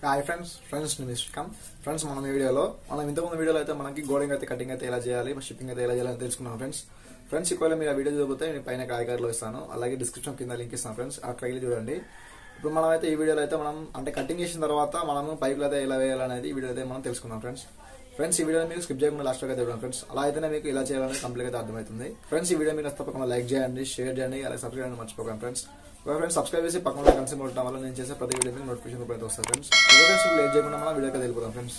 Hi friends friends నేను శ్రీకామ్ friends మనం ఈ వీడియోలో మనం ఇంతకుముందు వీడియోలో అయితే మనకి గోడింగ్ అయితే కటింగ్ అయితే ఎలా చేయాలి షిప్పింగ్ అయితే ఎలా చేయాలని తెలుసుకున్నాం ఫ్రెండ్స్ ఫ్రెండ్స్ ఒకవేళ మీరు ఆ వీడియో చదివితే నేను పైన ఐకార్లో ఇస్తాను అలాగే డిస్క్రిప్షన్ కింద లింక్ ఇస్తాను ఫ్రెండ్స్ అక్కడ వెళ్ళి చూడండి ఇప్పుడు మనం అయితే ఈ వీడియోలో అయితే మనం అంటే కటింగ్ చేసిన తర్వాత మనం పైపులు అయితే ఎలా వేయాలనేది ఈ వీడియో అయితే మనం తెలుసుకుందాం ఫ్రెండ్స్ ఫ్రెండ్స్ ఈ వీడియో మీరు స్కిప్ చేయకుండా లాస్ట్ వరకు అయితే చూడండి ఫ్రెండ్స్ అలా అయితేనే మీకు ఇలా చేయాలని కంప్లీట్ అయితే అర్థమవుతుంది ఫ్రెండ్స్ ఈ వీడియో మీరు తప్పకుండా లైక్ చేయండి షేర్ చేయండి అలాగే సబ్స్క్రైబ్ చేయడం మర్చిపోకండి ఫ్రెండ్స్ ఒక ఫ్రెండ్స్ సబ్స్క్రైబ్ చేసి పక్కన కన్సీమ్ ఉండటం వల్ల నేను చేసే ప్రతి వీడియో మీకు నోటిఫికేషన్ రూపంలో అయితే వస్తుంది ఫ్రెండ్స్ ఓకే ఫ్రెండ్స్ ఇప్పుడు లేట్ చేయకుండా మనం వీడియోకి వెళ్ళిపోదాం ఫ్రెండ్స్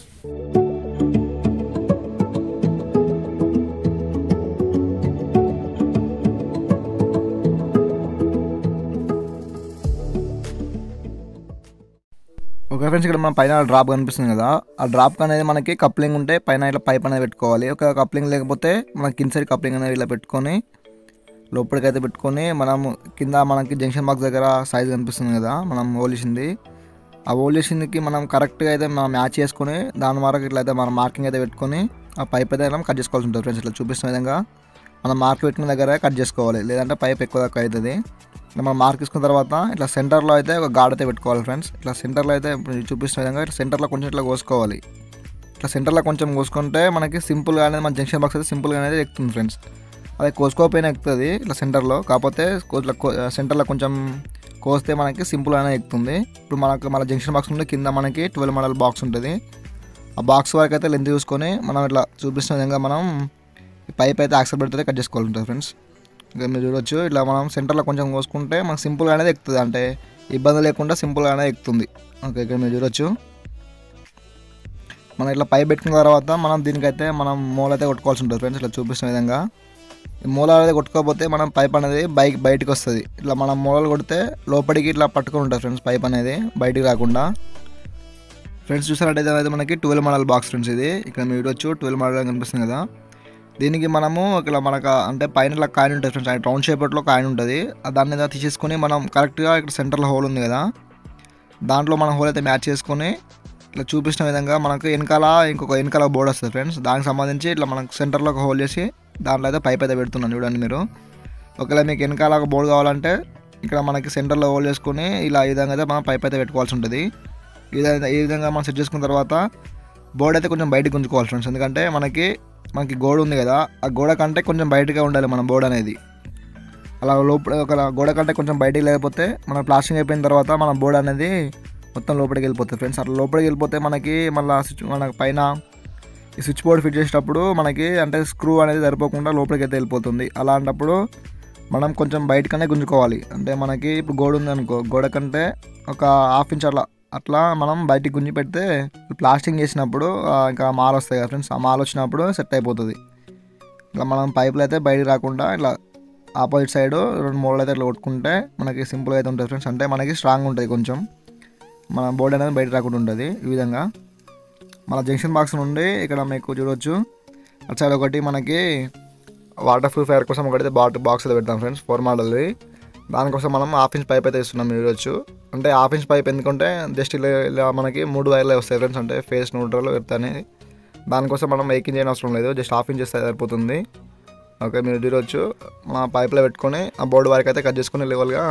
ఓకే ఫ్రెండ్స్ ఇక్కడ మన పైన డ్రాప్ కనిపిస్తుంది కదా ఆ డ్రాప్ అనేది మనకి కప్లింగ్ ఉంటే పైన ఇట్లా పైప్ అనేది పెట్టుకోవాలి ఒక కప్లింగ్ లేకపోతే మనకి కింద సైడ్ కప్లింగ్ అనేది ఇలా పెట్టుకొని లోపలికి అయితే పెట్టుకొని మనం కింద మనకి జంక్షన్ బాక్స్ దగ్గర సైజ్ కనిపిస్తుంది కదా మనం ఓలిసింది ఆ ఓలిసిందికి మనం కరెక్ట్గా అయితే మనం మ్యాచ్ చేసుకొని దాని వరకు ఇట్లా అయితే మనం మార్కింగ్ అయితే పెట్టుకొని ఆ పైప్ అయితే మనం కట్ చేసుకోవాల్సి ఉంటుంది ఫ్రెండ్స్ ఇట్లా చూపిస్తున్న విధంగా మనం మార్క్ పెట్టుకున్న దగ్గర కట్ చేసుకోవాలి లేదంటే పైప్ ఎక్కువ తక్కువ అవుతుంది ఇట్లా మనం మార్క్ తీసుకున్న తర్వాత ఇట్లా సెంటర్లో అయితే ఒక గాడ్ అయితే పెట్టుకోవాలి ఫ్రెండ్స్ ఇట్లా సెంటర్లో అయితే ఇప్పుడు చూపిస్తున్న విధంగా ఇట్లా సెంటర్లో కొంచెం ఇట్లా కోసుకోవాలి ఇట్లా సెంటర్లో కొంచెం కోసుకుంటే మనకి సింపుల్గా అనేది మన జంక్షన్ బాక్స్ అయితే సింపుల్గా అనేది ఎక్కుతుంది ఫ్రెండ్స్ అదే కోసుకోకపోయినా ఎక్కుతుంది ఇట్లా సెంటర్లో కాకపోతే కో- ఇట్లా కో- సెంటర్లో కొంచెం కోస్తే మనకి సింపుల్ అనేది ఎక్కుతుంది ఇప్పుడు మనకు మన జంక్షన్ బాక్స్ నుండి కింద మనకి ట్వెల్వ్ మోడల్ బాక్స్ ఉంటుంది ఆ బాక్స్ వరకు అయితే లెంత్ చూసుకొని మనం ఇట్లా చూపిస్తున్న విధంగా మనం ఈ పైప్ అయితే యాక్సెప్ట్ పెడితే కట్ చేసుకోవాలి ఉంటుంది ఫ్రెండ్స్ ఇంకా మీరు చూడొచ్చు ఇట్లా మనం సెంటర్లో కొంచెం కోసుకుంటే మనకు సింపుల్ అనేది ఎక్కుతుంది అంటే ఇబ్బంది లేకుండా సింపుల్ అనేది ఎక్కుతుంది ఓకే ఇక్కడ మీరు చూడొచ్చు మనం ఇట్లా పైప్ పెట్టుకున్న తర్వాత మనం దీనికైతే మనం మూల అయితే కొట్టుకోవాల్సి ఉంటుంది ఫ్రెండ్స్ ఇట్లా చూపిస్తున్న విధంగా ఈ మూల అనేది కొట్టుకోకపోతే మనం పైప్ అనేది బైక్ బయటికి వస్తుంది ఇట్లా మనం మూలలు కొడితే లోపలికి ఇట్లా పట్టుకొని ఉంటుంది ఫ్రెండ్స్ పైప్ అనేది బయటికి రాకుండా ఫ్రెండ్స్ చూసారంటే అయితే మనకి ట్వెల్వ్ మోడల్ బాక్స్ ఫ్రెండ్స్ ఇది ఇక్కడ మీరు చూడొచ్చు ట్వెల్వ్ మోడల్ కనిపిస్తుంది కదా దీనికి మనము ఇక్కడ మనకు అంటే పైన ఇట్లా కాయిన్ ఉంటుంది ఫ్రెండ్స్ రౌండ్ షేపట్లో కాయిన్ ఉంటుంది ఆ దాన్ని మీద తీసేసుకొని మనం కరెక్ట్గా ఇక్కడ సెంటర్లో హోల్ ఉంది కదా దాంట్లో మనం హోల్ అయితే మ్యాచ్ చేసుకొని ఇట్లా చూపించిన విధంగా మనకు వెనకాల ఇంకొక వెనకాల బోర్డు వస్తుంది ఫ్రెండ్స్ దానికి సంబంధించి ఇట్లా మనకు సెంటర్లో ఒక హోల్ చేసి దాంట్లో అయితే పైప్ అయితే పెడుతున్నాను చూడండి మీరు ఒకవేళ మీకు వెనకాల ఒక బోర్డు కావాలంటే ఇక్కడ మనకి సెంటర్లో హోల్ చేసుకొని ఇలా ఈ విధంగా అయితే మనం పైప్ అయితే పెట్టుకోవాల్సి ఉంటుంది ఈ విధంగా ఈ విధంగా మనం సెట్ చేసుకున్న తర్వాత బోర్డు అయితే కొంచెం బయటకు ఉంచుకోవాలి ఫ్రెండ్స్ ఎందుకంటే మనకి మనకి గోడ ఉంది కదా ఆ గోడ కంటే కొంచెం బయటగా ఉండాలి మన బోర్డు అనేది అలా లోపల ఒక గోడ కంటే కొంచెం బయటికి లేకపోతే మన ప్లాస్టింగ్ అయిపోయిన తర్వాత మన బోర్డు అనేది మొత్తం లోపలికి వెళ్ళిపోతుంది ఫ్రెండ్స్ అట్లా లోపలికి వెళ్ళిపోతే మనకి మళ్ళీ స్విచ్ మన పైన ఈ స్విచ్ బోర్డ్ ఫిట్ చేసేటప్పుడు మనకి అంటే స్క్రూ అనేది సరిపోకుండా లోపలికి అయితే వెళ్ళిపోతుంది అలాంటప్పుడు మనం కొంచెం బయటకనే గుంజుకోవాలి అంటే మనకి ఇప్పుడు గోడ ఉంది అనుకో గోడ కంటే ఒక హాఫ్ ఇంచ్ అట్లా అట్లా మనం బయటికి గుంజి పెడితే ప్లాస్టింగ్ చేసినప్పుడు ఆ, ఇంకా మాల్ వస్తాయి కదా ఫ్రెండ్స్ ఆ మాల్ వచ్చినప్పుడు సెట్ అయిపోతుంది ఇట్లా మనం పైపులు అయితే బయటికి రాకుండా ఇట్లా ఆపోజిట్ సైడ్ రెండు మూలలు అయితే ఇట్లా కొట్టుకుంటే మనకి సింపుల్గా అయితే ఉంటుంది ఫ్రెండ్స్ అంటే మనకి స్ట్రాంగ్ ఉంటుంది కొంచెం మన బోర్డు అనేది బయట రాకుండా ఉంటుంది ఈ విధంగా మన జంక్షన్ బాక్స్ నుండి ఇక్కడ మీకు చూడవచ్చు అటు సైడ్ ఒకటి మనకి వాటర్ ప్రూఫ్ ఎయిర్ కోసం ఒకటి బాట్ బాక్స్ అయితే పెడతాం ఫ్రెండ్స్ ఫోర్ మోడల్ది దానికోసం మనం హాఫ్ ఇంచ్ పైప్ అయితే ఇస్తున్నాం మీరు చూడొచ్చు అంటే హాఫ్ ఇంచ్ పైప్ ఎందుకంటే జస్ట్ ఇలా ఇలా మనకి మూడు వైర్లే వస్తాయి ఫ్రెండ్స్ అంటే ఫేస్ న్యూట్రల్ ఎర్త్ అనేది దానికోసం మనం ఎయిక్ ఇంచ్ అవసరం లేదు జస్ట్ హాఫ్ ఇంచ్ చేస్తే సరిపోతుంది ఓకే మీరు చూడొచ్చు మా పైప్లో పెట్టుకొని ఆ బోర్డు వరకు అయితే కట్ చేసుకుని లెవెల్గా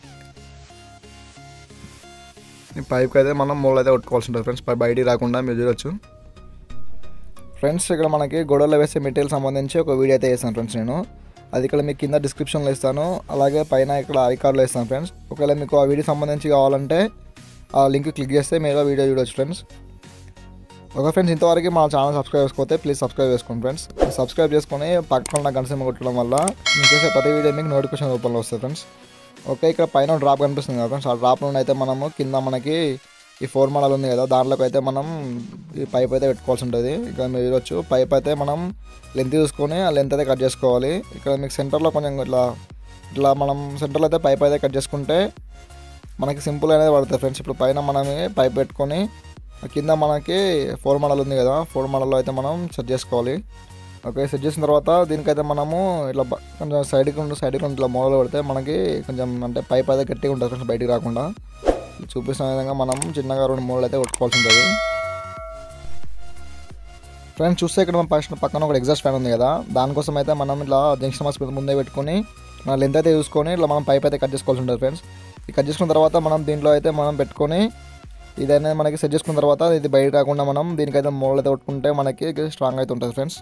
ఈ పైప్కి అయితే మనం మూల అయితే కొట్టుకోవాల్సి ఉంటుంది ఫ్రెండ్స్ పై బయటికి రాకుండా మీరు చూడొచ్చు ఫ్రెండ్స్ ఇక్కడ మనకి గొడవలో వేసే మెటీరియల్ సంబంధించి ఒక వీడియో అయితే వేస్తాను ఫ్రెండ్స్ నేను అది ఇక్కడ మీకు కింద డిస్క్రిప్షన్లో ఇస్తాను అలాగే పైన ఇక్కడ ఐ కార్డ్లో ఇస్తాను ఫ్రెండ్స్ ఒకవేళ మీకు ఆ వీడియో సంబంధించి కావాలంటే ఆ లింక్ క్లిక్ చేస్తే మీరు ఆ వీడియో చూడొచ్చు ఫ్రెండ్స్ ఒక ఫ్రెండ్స్ ఇంతవరకు మా ఛానల్ సబ్స్క్రైబ్ చేసుకోతే ప్లీజ్ సబ్స్క్రైబ్ చేసుకోండి ఫ్రెండ్స్ సబ్స్క్రైబ్ చేసుకొని పక్కన ఉన్న గంట సింబల్ కొట్టడం వల్ల మీకు చేసే ప్రతి వీడియో మీకు నోటిఫికేషన్ రూపంలో వస్తుంది ఫ్రెండ్స్ ఓకే ఇక్కడ పైన డ్రాప్ కనిపిస్తుంది కదా ఫ్రెండ్స్ ఆ డ్రాప్ నుండి అయితే మనము కింద మనకి ఈ ఫోర్ మోడల్ ఉంది కదా దాంట్లోకి అయితే మనం ఈ పైప్ అయితే పెట్టుకోవాల్సి ఉంటుంది ఇక్కడ మీరు చూడొచ్చు పైప్ అయితే మనం లెంత్ చూసుకొని ఆ లెంత్ అయితే కట్ చేసుకోవాలి ఇక్కడ మీకు సెంటర్లో కొంచెం ఇట్లా ఇట్లా మనం సెంటర్లో అయితే పైప్ అయితే కట్ చేసుకుంటే మనకి సింపుల్ అనేది పడుతుంది ఫ్రెండ్స్ ఇప్పుడు పైన మనమే పైప్ పెట్టుకొని ఆ కింద మనకి ఫోర్ మోడల్ ఉంది కదా ఫోర్ మోడల్లో అయితే మనం సెట్ చేసుకోవాలి ఓకే సెట్ చేసిన తర్వాత దీనికైతే మనము ఇట్లా బ- కొంచెం సైడ్కి ఉండి సైడ్కి ఉండి ఇట్లా మూలలు పెడితే మనకి కొంచెం అంటే పైప్ అయితే గట్టిగా ఉంటుంది ఫ్రెండ్స్ బయటికి రాకుండా చూపిస్తున్న విధంగా మనం చిన్నగా రెండు మూలలు అయితే కొట్టుకోవాల్సి ఉంటుంది ఫ్రెండ్స్ చూస్తే ఇక్కడ మన పక్కన పక్కన ఒక ఎగ్జాస్ట్ ఫ్యాన్ ఉంది కదా దానికోసం అయితే మనం ఇట్లా జంక్షన్ మాస్ ముందే పెట్టుకొని మన లెంత్ అయితే చూసుకొని ఇట్లా మనం పైప్ అయితే కట్ చేసుకోవాల్సి ఉంటుంది ఫ్రెండ్స్ ఈ కట్ చేసుకున్న తర్వాత మనం దీంట్లో అయితే మనం పెట్టుకొని ఇది అనేది మనకి సెట్ చేసుకున్న తర్వాత ఇది బయట కాకుండా మనం దీనికైతే మూలలు అయితే కొట్టుకుంటే మనకి స్ట్రాంగ్ అయితే ఉంటుంది ఫ్రెండ్స్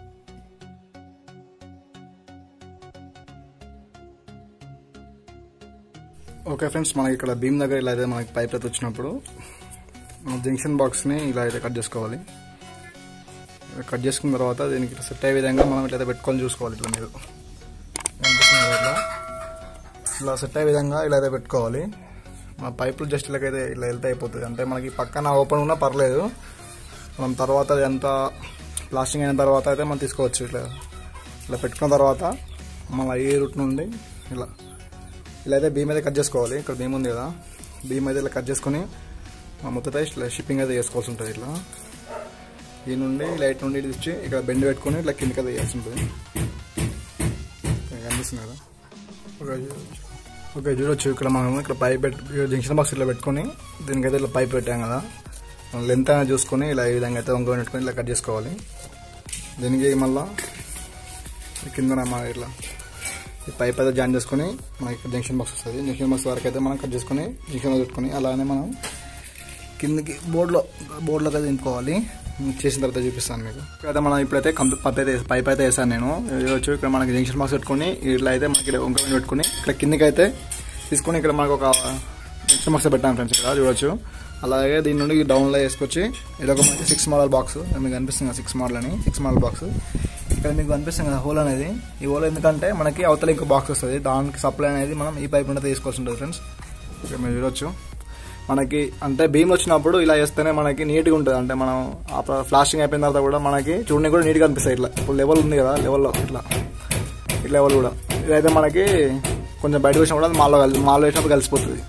ఓకే ఫ్రెండ్స్ మనకి ఇక్కడ భీమ్ దగ్గర ఇలా అయితే మనకి పైప్ అయితే వచ్చినప్పుడు మన జంక్షన్ బాక్స్ని ఇలా అయితే కట్ చేసుకోవాలి ఇలా కట్ చేసుకున్న తర్వాత దీనికి సెట్ అయ్యే విధంగా మనం ఇట్లా పెట్టుకొని చూసుకోవాలి ఇట్లా మీరు కనిపిస్తుంది కదా ఇట్లా ఇలా సెట్ అయ్యే విధంగా ఇలా అయితే పెట్టుకోవాలి మన పైపులు జస్ట్ ఇలాగైతే ఇలా వెళ్తే అయిపోతుంది అంటే మనకి పక్కన ఓపెన్ ఉన్నా పర్లేదు మనం తర్వాత అది అంతా ప్లాస్టింగ్ అయిన తర్వాత అయితే మనం తీసుకోవచ్చు ఇట్లా ఇలా పెట్టుకున్న తర్వాత మళ్ళీ ఈ రూట్ నుండి ఇలా ఇలా అయితే బీమ్ అయితే కట్ చేసుకోవాలి ఇక్కడ బీమ్ ఉంది కదా బీమ్ అయితే ఇలా కట్ చేసుకొని మా మొత్తం ఇట్లా షిప్పింగ్ అయితే చేసుకోవాల్సి ఉంటుంది ఇట్లా ఈ నుండి లైట్ నుండి ఇటు ఇచ్చి ఇక్కడ బెండ్ పెట్టుకొని ఇట్లా కిందకి అయితే వేయాల్సి ఉంటుంది ఇక్కడ కనిపిస్తుంది కదా ఓకే ఓకే చూడొచ్చు ఇక్కడ మనం ఇక్కడ పైప్ పెట్టి జంక్షన్ బాక్స్ ఇట్లా పెట్టుకొని దీనికైతే ఇట్లా పైప్ పెట్టాం కదా లెంత్ అనేది చూసుకొని ఇలా ఈ విధంగా అయితే వంకొని పెట్టుకొని ఇలా కట్ చేసుకోవాలి దీనికి మళ్ళా కింద మన ఇట్లా ఈ పైప్ అయితే జాయిన్ చేసుకొని మనకి ఇక్కడ జంక్షన్ బాక్స్ వస్తుంది జంక్షన్ బాక్స్ వరకు అయితే మనం కట్ చేసుకొని జంక్షన్ పెట్టుకొని అలానే మనం కిందకి బోర్డులో బోర్డులోకి అయితే దింపుకోవాలి చేసిన తర్వాత చూపిస్తాను మీకు అయితే మనం ఇప్పుడైతే కంప్లీట్ పైప్ అయితే పైప్ అయితే వేసాను నేను వచ్చి ఇక్కడ మనకి జంక్షన్ బాక్స్ పెట్టుకొని ఇట్లా అయితే మనకి వంక మీద పెట్టుకొని ఇక్కడ కిందకి అయితే తీసుకొని ఇక్కడ మనకు ఒక జంక్షన్ బాక్స్ పెట్టాను ఫ్రెండ్స్ ఇక్కడ చూడొచ్చు అలాగే దీని నుండి డౌన్లో వేసుకొచ్చి ఇది ఒక మనకి సిక్స్ మోడల్ బాక్స్ మీకు కనిపిస్తుంది కదా సిక్స్ మోడల్ అని సిక్స్ మోడల్ బాక్స్ ఇక్కడ మీకు కనిపిస్తుంది కదా హోల్ అనేది ఈ హోల్ ఎందుకంటే మనకి అవతల ఇంకో బాక్స్ వస్తుంది దానికి సప్లై అనేది మనం ఈ పైప్ నుండి తీసుకోవాల్సి ఉంటుంది ఫ్రెండ్స్ ఇక్కడ మీరు చూడొచ్చు మనకి అంటే భీమ్ వచ్చినప్పుడు ఇలా చేస్తేనే మనకి నీట్గా ఉంటుంది అంటే మనం ఆ ఫ్లాషింగ్ అయిపోయిన తర్వాత కూడా మనకి చూడడానికి కూడా నీట్గా అనిపిస్తాయి ఇట్లా ఇప్పుడు లెవెల్ ఉంది కదా లెవెల్లో ఇట్లా ఈ లెవెల్ కూడా ఇదైతే మనకి కొంచెం బయటకు వచ్చినా కూడా మాల్లో కలిసి మాల్లో వేసినప్పుడు కలిసిపోతుంది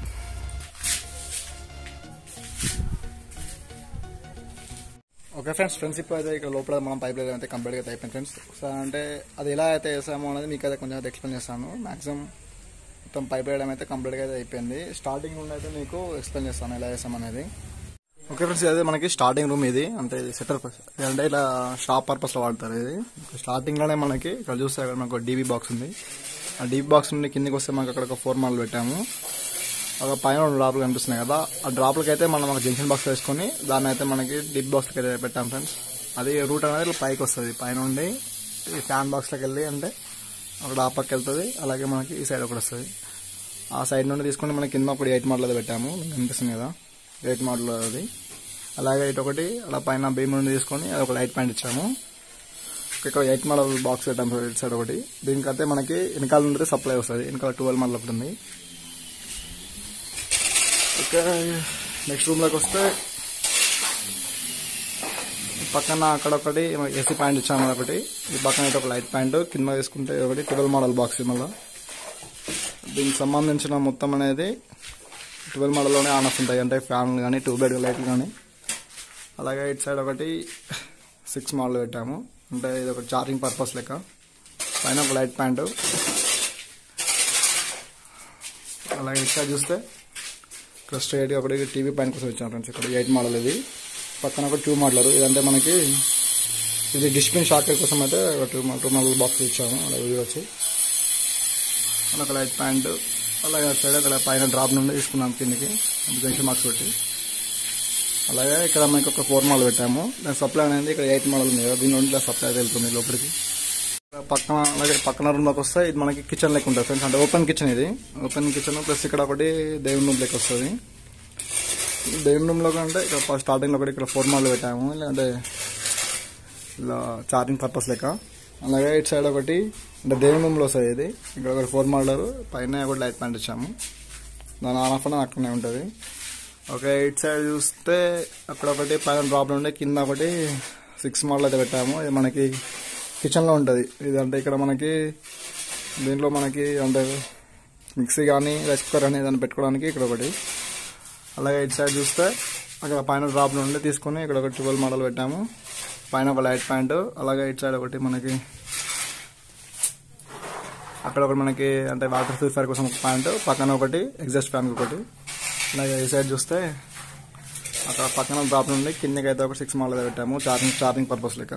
ఓకే ఫ్రెండ్స్ ఫ్రెండ్స్ ఇప్పుడు అయితే ఇక్కడ లోపల మనం పైప్ లైన్ అయితే కంప్లీట్గా అయితే అయిపోయింది ఫ్రెండ్స్ సో అంటే అది ఎలా అయితే వేసామో అనేది మీకు అయితే కొంచెం అయితే ఎక్స్ప్లెయిన్ చేస్తాను మాక్సిమం మొత్తం పైప్ వేయడం అయితే కంప్లీట్గా అయితే అయిపోయింది స్టార్టింగ్ నుండి అయితే మీకు ఎక్స్ప్లెయిన్ చేస్తాను ఎలా వేసాం అనేది ఓకే ఫ్రెండ్స్ ఇది మనకి స్టార్టింగ్ రూమ్ ఇది అంటే ఇది సెటర్ అంటే ఇలా షాప్ పర్పస్ లో వాడతారు ఇది స్టార్టింగ్ లోనే మనకి ఇక్కడ చూస్తే అక్కడ మనకు డీబీ బాక్స్ ఉంది ఆ డీబీ బాక్స్ నుండి కిందికి వస్తే మనకి అక్కడ ఒక ఫోర్ మాల్ పెట్టాము ఒక పైన రెండు డ్రాప్లు కనిపిస్తున్నాయి కదా ఆ డ్రాప్లకి అయితే మనం ఒక జంక్షన్ బాక్స్ వేసుకొని దాన్ని అయితే మనకి డిప్ బాక్స్కి అయితే పెట్టాం ఫ్రెండ్స్ అది రూట్ అనేది ఇట్లా పైకి వస్తుంది పైన ఉండి ఈ ఫ్యాన్ బాక్స్లోకి వెళ్ళి అంటే అక్కడ ఆ పక్క వెళ్తుంది అలాగే మనకి ఈ సైడ్ ఒకటి వస్తుంది ఆ సైడ్ నుండి తీసుకొని మనకి కింద ఒకటి ఎయిట్ మోడల్ అయితే పెట్టాము మీకు కనిపిస్తుంది కదా ఎయిట్ మోడల్ అది అలాగే ఇటు ఒకటి అలా పైన బీమ్ నుండి తీసుకొని అది ఒక లైట్ ప్యాంట్ ఇచ్చాము ఇక్కడ ఎయిట్ మోడల్ బాక్స్ పెట్టాము ఇటు సైడ్ ఒకటి దీనికైతే మనకి వెనకాల నుండి సప్లై వస్తుంది వెనకాల ట్వెల్వ్ మోడల్ ఒకటి ఉంది ఓకే నెక్స్ట్ రూమ్లోకి వస్తే పక్కన అక్కడ ఒకటి ఏసీ ప్యాంట్ ఇచ్చాము ఒకటి ఈ పక్కన అయితే ఒక లైట్ ప్యాంట్ కింద తీసుకుంటే ఒకటి ట్వెల్వ్ మోడల్ బాక్స్ మళ్ళీ దీనికి సంబంధించిన మొత్తం అనేది ట్వెల్వ్ మోడల్లోనే ఆన్ ఆఫ్ ఉంటాయి అంటే ఫ్యాన్ కానీ టూ బెడ్ లైట్లు కానీ అలాగే ఇటు సైడ్ ఒకటి సిక్స్ మోడల్ పెట్టాము అంటే ఇది ఒక ఛార్జింగ్ పర్పస్ లెక్క పైన ఒక లైట్ ప్యాంటు అలాగే ఇటు సైడ్ చూస్తే ఇక్కడ స్ట్రైట్గా ఒకటి టీవీ పైన కోసం వచ్చాను ఫ్రెండ్స్ ఇక్కడ ఎయిట్ మోడల్ ఇది పక్కన ఒక టూ మోడల్ ఇదంటే మనకి ఇది డిస్ప్లిన్ షాకర్ కోసం అయితే ఒక టూ టూ మోడల్ బాక్స్ ఇచ్చాము అలాగే ఇది వచ్చి అలా ఒక లైట్ ప్యాంట్ అలాగే అటు సైడ్ అక్కడ పైన డ్రాప్ నుండి తీసుకున్నాం కిందకి జంక్షన్ మార్క్స్ పెట్టి అలాగే ఇక్కడ మనకి ఒక ఫోర్ మోడల్ పెట్టాము దాని సప్లై అనేది ఇక్కడ ఎయిట్ మోడల్ ఉంది కదా దీని నుండి సప్లై వెళ్తుంది లోపలికి పక్కన అలాగే పక్కన రూమ్లోకి వస్తే ఇది మనకి కిచెన్ లెక్క ఉంటుంది ఫ్రెండ్స్ అంటే ఓపెన్ కిచెన్ ఇది ఓపెన్ కిచెన్ ప్లస్ ఇక్కడ ఒకటి దేవుని రూమ్ లెక్క వస్తుంది దేవుని రూమ్లో కంటే ఇక్కడ ఫస్ట్ స్టార్టింగ్లో ఒకటి ఇక్కడ ఫోర్ మోడల్ పెట్టాము లేదంటే ఇలా ఛార్జింగ్ పర్పస్ లెక్క అలాగే ఇటు సైడ్ ఒకటి అంటే దేవుని రూమ్లో వస్తుంది ఇది ఇక్కడ ఒకటి ఫోర్ మోడల్ పైన ఒకటి లైట్ ప్యాంట్ ఇచ్చాము దాని ఆన్ ఆఫ్ అనేది అక్కడనే ఉంటుంది ఓకే ఇటు సైడ్ చూస్తే అక్కడ ఒకటి పైన డ్రాప్ ఉండే కింద ఒకటి సిక్స్ మోడల్ అయితే పెట్టాము ఇది మనకి కిచెన్లో ఉంటుంది ఇది అంటే ఇక్కడ మనకి దీంట్లో మనకి అంటే మిక్సీ కానీ రైస్ కుక్కర్ కానీ ఏదైనా పెట్టుకోవడానికి ఇక్కడ ఒకటి అలాగే ఇటు సైడ్ చూస్తే అక్కడ పైన డ్రాప్ నుండి తీసుకొని ఇక్కడ ఒక ట్వెల్వ్ మోడల్ పెట్టాము పైన ఒక లైట్ ప్యాంటు అలాగే ఇటు సైడ్ ఒకటి మనకి అక్కడ ఒకటి మనకి అంటే వాటర్ ప్యూరిఫైర్ కోసం ఒక ప్యాంట్ పక్కన ఒకటి ఎగ్జాస్ట్ ఫ్యాన్ ఒకటి అలాగే ఈ సైడ్ చూస్తే అక్కడ పక్కన డ్రాప్ నుండి కిందకి అయితే ఒక సిక్స్ మోడల్ పెట్టాము చార్జింగ్ చార్జింగ్ పర్పస్ లెక్క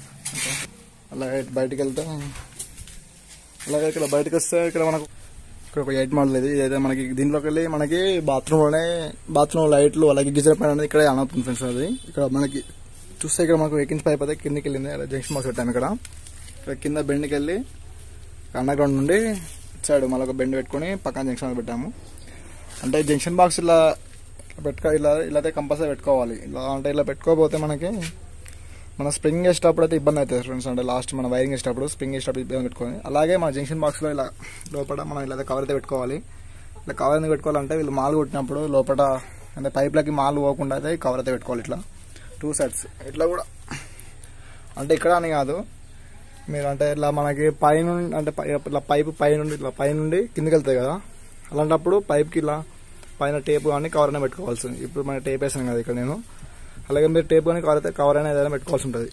అలాగే బయటికి వెళ్తే అలాగే ఇక్కడ బయటకు వస్తే ఇక్కడ మనకు ఇక్కడ ఒక ఎయిట్ మోడల్ ఇది ఇదైతే మనకి దీంట్లోకి వెళ్ళి మనకి బాత్రూంలోనే బాత్రూమ్ లైట్లు అలాగే గిజర్ పైన అనేది ఇక్కడే ఆన్ అవుతుంది ఫ్రెండ్స్ అది ఇక్కడ మనకి చూస్తే ఇక్కడ మనకు ఎయిట్ ఇంచ్ పైప్ అయితే కిందకి వెళ్ళింది అలా జంక్షన్ బాక్స్ పెట్టాము ఇక్కడ ఇక్కడ కింద బెండ్కి వెళ్ళి అండర్ గ్రౌండ్ నుండి ఇటు సైడ్ మళ్ళీ ఒక బెండ్ పెట్టుకొని పక్కన జంక్షన్ పెట్టాము అంటే జంక్షన్ బాక్స్ ఇలా పెట్టుకో ఇలా ఇలా అయితే కంపల్సరీ పెట్టుకోవాలి ఇలా అంటే ఇలా పెట్టుకోకపోతే మనకి మన స్ప్రింగ్ వేసేటప్పుడు అయితే ఇబ్బంది అవుతుంది ఫ్రెండ్స్ అంటే లాస్ట్ మన వైరింగ్ వేసేటప్పుడు స్ప్రింగ్ వేసేటప్పుడు ఇబ్బంది పెట్టుకోవాలి అలాగే మన జంక్షన్ బాక్స్లో ఇలా లోపల మనం ఇలా కవర్ అయితే పెట్టుకోవాలి ఇలా కవర్ ఎందుకు పెట్టుకోవాలంటే వీళ్ళు మాల్ కొట్టినప్పుడు లోపల అంటే పైప్లకి మాల్ పోకుండా అయితే కవర్ అయితే పెట్టుకోవాలి ఇట్లా టూ సెట్స్ ఇట్లా కూడా అంటే ఇక్కడ అని కాదు మీరు అంటే ఇట్లా మనకి పైన అంటే పై- ఇట్లా పైపు పైనుండి ఇట్లా పైనుండి కిందకి వెళ్తాయి కదా అలాంటప్పుడు పైప్కి ఇలా పైన టేప్ కానీ కవర్ అయినా పెట్టుకోవాల్సి ఉంది. ఇప్పుడు మన టేప్ వేసాను కదా ఇక్కడ నేను అలాగే మీరు టేప్ కానీ కవర్ అయితే కవర్ అయినా ఏదైనా పెట్టుకోవాల్సి ఉంటుంది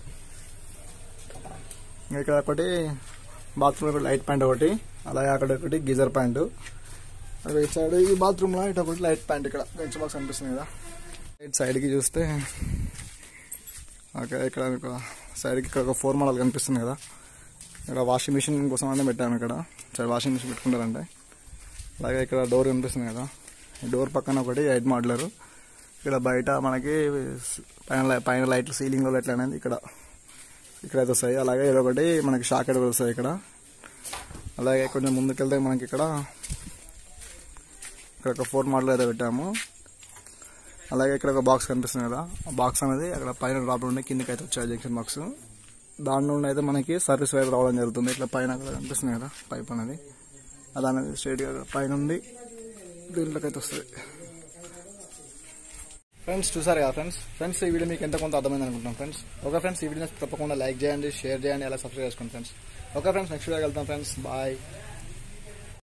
ఇంకా ఇక్కడ ఒకటి బాత్రూమ్ లైట్ ప్యాంట్ ఒకటి అలాగే అక్కడ ఒకటి గీజర్ ప్యాంట్ అక్కడ ఇటు సైడ్ ఈ బాత్రూమ్లో ఇటు ఒకటి లైట్ ప్యాంట్ ఇక్కడ బెంచ్ బాక్స్ కనిపిస్తుంది కదా ఇటు సైడ్కి చూస్తే ఓకే ఇక్కడ మీకు సైడ్కి ఇక్కడ ఒక ఫోర్ మోడల్ కనిపిస్తుంది కదా ఇక్కడ వాషింగ్ మిషన్ కోసం అంటే పెట్టాము ఇక్కడ సరే వాషింగ్ మిషన్ పెట్టుకుంటారంటే అలాగే ఇక్కడ డోర్ కనిపిస్తుంది కదా ఈ డోర్ పక్కన ఒకటి ఎయిట్ మోడలర్ ఇక్కడ బయట మనకి పైన లై- పైన లైట్లు సీలింగ్ లైట్లు అనేది ఇక్కడ ఇక్కడ అయితే వస్తాయి అలాగే ఇది ఒకటి మనకి షాక్ కూడా వస్తాయి ఇక్కడ అలాగే కొంచెం ముందుకెళ్తే మనకి ఇక్కడ ఇక్కడ ఒక ఫోర్ మోడల్ అయితే పెట్టాము అలాగే ఇక్కడ ఒక బాక్స్ కనిపిస్తుంది కదా ఆ బాక్స్ అనేది అక్కడ పైన డ్రాప్ నుండి కిందకి అయితే వచ్చాయి జంక్షన్ బాక్స్ దాని నుండి అయితే మనకి సర్వీస్ వైర్ రావడం జరుగుతుంది ఇట్లా పైన అక్కడ కనిపిస్తుంది కదా పైప్ అనేది అది అనేది స్ట్రైట్గా పైన ఉండి దీంట్లోకి అయితే వస్తుంది ఫ్రెండ్స్ చూసారు కదా ఫ్రెండ్స్ ఫ్రెండ్స్ ఈ వీడియో మీకు ఎంత కొంత అర్థమైంది అనుకుంటున్నాం ఫ్రెండ్స్ ఓకే ఫ్రెండ్స్ ఈ వీడియో తప్పకుండా లైక్ చేయండి షేర్ చేయండి అలా సబ్స్క్రైబ్ చేసుకోండి friends okay friends next video వెళ్తాం ఫ్రెండ్స్ బాయ్